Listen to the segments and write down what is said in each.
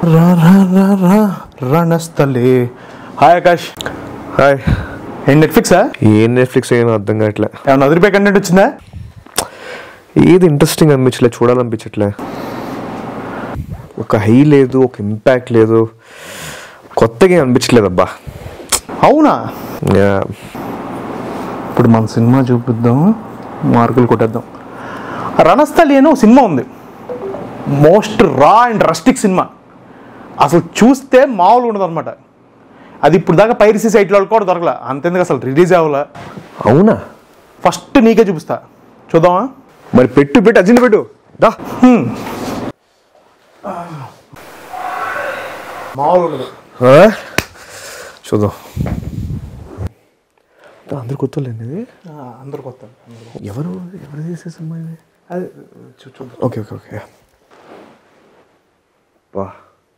రా రా రా రా రణస్థలే హాయ్ ఆకాష్ హాయ్ ఏం నెట్ఫ్లిక్సా ఏం నెట్ఫ్లిక్స్ ఏం అర్థం కావట్లే ఏమన్నా వదిలిపోయి కంటెంట్ వచ్చిందా ఏది ఇంట్రెస్టింగ్ అనిపించలే చూడాలనిపించట్లే ఒక హై లేదు ఒక ఇంపాక్ట్ లేదు కొత్తగా ఏం అనిపించలేదు అబ్బా అవునా యా. ఇప్పుడు మన సినిమా చూపిద్దాం మార్కులు కొట్టేద్దాం రణస్థలి అని ఒక సినిమా ఉంది మోస్ట్ రా అండ్ రస్టిక్ సినిమా అసలు చూస్తే మామూలు ఉండదు అనమాట అది ఇప్పుడు దాకా పైరసీ సైట్లో కూడా దొరకలే అంతెందుకు అసలు రిలీజ్ అవ్వాల అవునా ఫస్ట్ నీకే చూపిస్తా చూద్దామా మరి పెట్టు పెట్టు అర్జెంట్ పెట్టు దా మామూలు ఉండదు ఆ? చూద్దాం దా, అందరు కొత్తలేండి ఇది అందరు కొత్త ఎవరు ఎవరు చేసే సినిమా ఇది అది చూ చూద్దాం ఓకే ఓకే ఓకే వా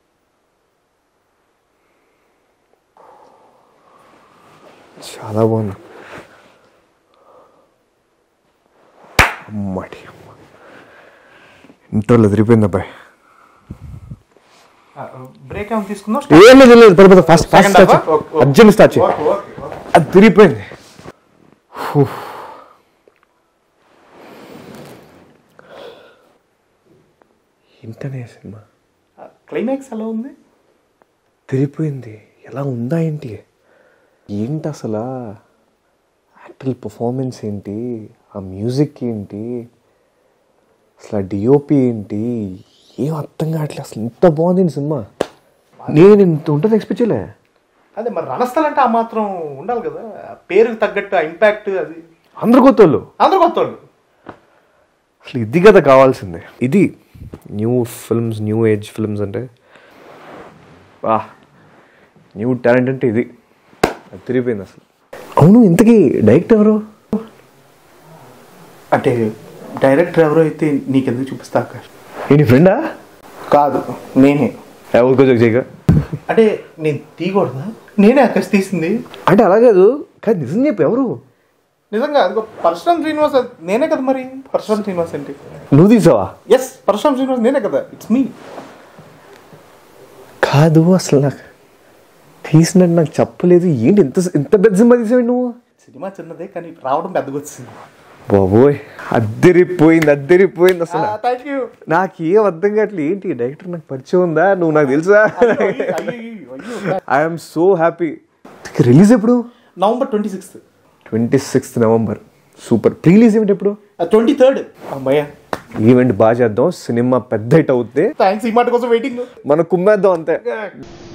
చాలా బాగుంది అమ్మటి అమ్మ ఇంటర్లో తిరిగిపోయింది అబ్బాయి బ్రేక్ ఏమైనా తీసుకుందాం ఏం లేదు ఏం లేదు పద పద fast fast Second start half ఆ? Okay, okay. అర్జెంట్ స్టార్ట్ చేయి ఓకే ఓకే ఓకే అది తిరిగిపోయింది హూ. ఇంతనే సినిమా క్లైమాక్స్ ఎలా ఉంది తిరిగిపోయింది ఎలా ఉందా ఏంటి ఏంటి అసలు యాక్టర్ పర్ఫార్మెన్స్ ఏంటి ఆ మ్యూజిక్ ఏంటి అసలు ఆ డిఓపి ఏంటి ఏం అర్థం కావట్లేదు అసలు ఇంత బాగుంది ఈ సినిమా నేను ఇంత ఉంటుంది ఎక్స్పెక్ట్ చేయలే అదే మరి రణస్థలం అంటే ఆ మాత్రం ఉండాలి కదా ఆ పేరుకి తగ్గట్టు ఆ ఇంపాక్ట్ అది అందరు కొత్త వాళ్ళు అందరూ కొత్త వాళ్ళు అసలు ఇది కదా కావాల్సిందే ఇది new films new age films అంటే వా న్యూ టాలెంట్ అంటే ఇది అది తిరిగిపోయింది అసలు అవును ఇంతకీ డైరెక్టర్ ఎవరు అంటే డైరెక్టర్ ఎవరో అయితే నీకెందుకు చూపిస్తా ఆకాష్ నీ ఫ్రెండా కాదు నేనే కొంచెం చేయగా అంటే నేను తీయకూడదా నేనే ఆకాష్ తీసింది అంటే అలా కాదు కానీ నిజం చెప్పు ఎవరు నిజంగా అదిగో పరశురామ్ శ్రీనివాస్ అది నేనే కదా మరి పరశురామ్ శ్రీనివాస్ అంటే నువ్వు తీసావా ఎస్ పరశురామ్ శ్రీనివాస్ నేనే కదా ఇట్స్ మీ కాదు అసలు నాకు తీసినట్టు నాకు చెప్పలేదు ఏంటి ఇంత ఇంత పెద్ద సినిమా తీసావు నువ్వు సినిమా చిన్నదే కానీ రావడం పెద్దగా వచ్చింది బాబోయ్ అద్దరిపోయింది అద్దరిపోయింది అసలు థ్యాంక్ యూ నాకు ఏం అర్థం కావట్లేదు ఏంటి డైరెక్టర్ నాకు పరిచయం ఉందా నువ్వు నాకు తెలుసా ఐఎమ్ సో హ్యాపీ రిలీజ్ ఎప్పుడు November twenty sixth twenty sixth November super pre release event ఎప్పుడు ట్వంటీ థర్డ్ అమ్మయ్య ఈవెంట్ బాగా చేద్దాం సినిమా పెద్ద హిట్ అవుద్ది థ్యాంక్స్ ఈ మాట కోసం వెయిటింగ్ మనం కుమ్మేద్దాం అంతే